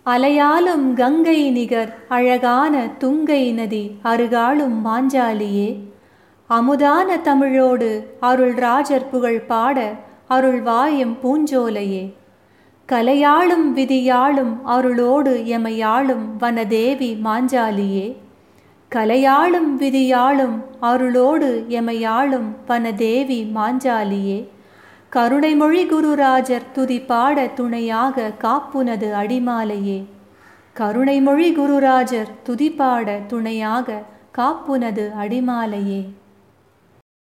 அலையாலும் கங்கை நிகர் அழகான துங்கை நதி அருகாளும் மாஞ்சாலியே அமுதான தமிழோடு அருள் ராஜர் புகழ் பாட அருள் வாயும் பூஞ்சோலையே கலையாளும் விதியாளும் அருளோடு எமையாளும் வனதேவி மாஞ்சாலியே கலையாளும் விதியாளும் அருளோடு எமையாளும் வனதேவி மாஞ்சாலியே கருணைமொழி குருராஜர் துதி பாட துணையாக காப்புனது அடிமாலையே கருணைமொழி குருராஜர் துதி பாட துணையாக காப்புனது அடிமாலையே